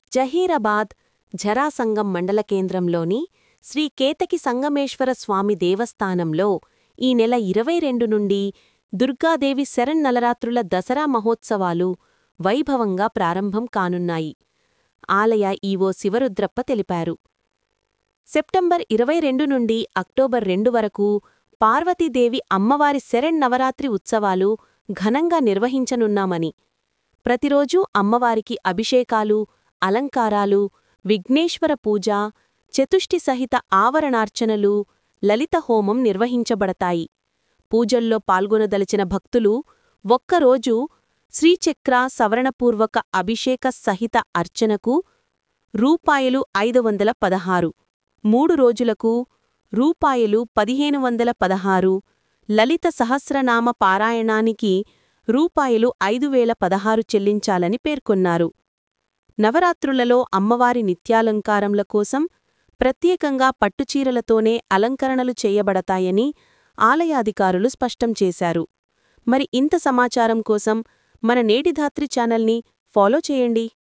జహీరాబాద్ ఝరాసంగం మండల కేంద్రంలోని శ్రీ కేతకి సంగమేశ్వర స్వామి దేవస్థానంలో ఈ నెల ఇరవై రెండు నుండి దుర్గాదేవి శరన్నవరాత్రుల దసరా మహోత్సవాలు వైభవంగా ప్రారంభం కానున్నాయి ఆలయ ఈవో శివరుద్రప్ప తెలిపారు సెప్టెంబర్ ఇరవై రెండు నుండి అక్టోబర్ రెండు వరకు పార్వతీదేవి అమ్మవారి శరన్నవరాత్రి ఉత్సవాలు ఘనంగా నిర్వహించనున్నామని ప్రతిరోజూ అమ్మవారికి అభిషేకాలు అలంకారాలు విఘ్నేశ్వర పూజ చతుష్టి సహిత ఆవరణార్చనలు లలిత హోమం నిర్వహించబడతాయి పూజల్లో పాల్గొనదలిచిన భక్తులు ఒక్కరోజు శ్రీచక్ర సవరణపూర్వక అభిషేక సహిత అర్చనకు రూపాయలు ఐదు వందల పదహారు మూడు రోజులకు రూపాయలు పదిహేను వందల పదహారు లలిత సహస్రనామ పారాయణానికి రూపాయలు ఐదు వేల పదహారు చెల్లించాలని పేర్కొన్నారు నవరాత్రులలో అమ్మవారి నిత్యాలంకారముల కోసం ప్రత్యేకంగా పట్టుచీరలతోనే అలంకరణలు చేయబడతాయని ఆలయాధికారులు స్పష్టం చేశారు మరి ఇంత సమాచారం కోసం మన నేటిధాత్రి ఛానల్ని ఫాలో చేయండి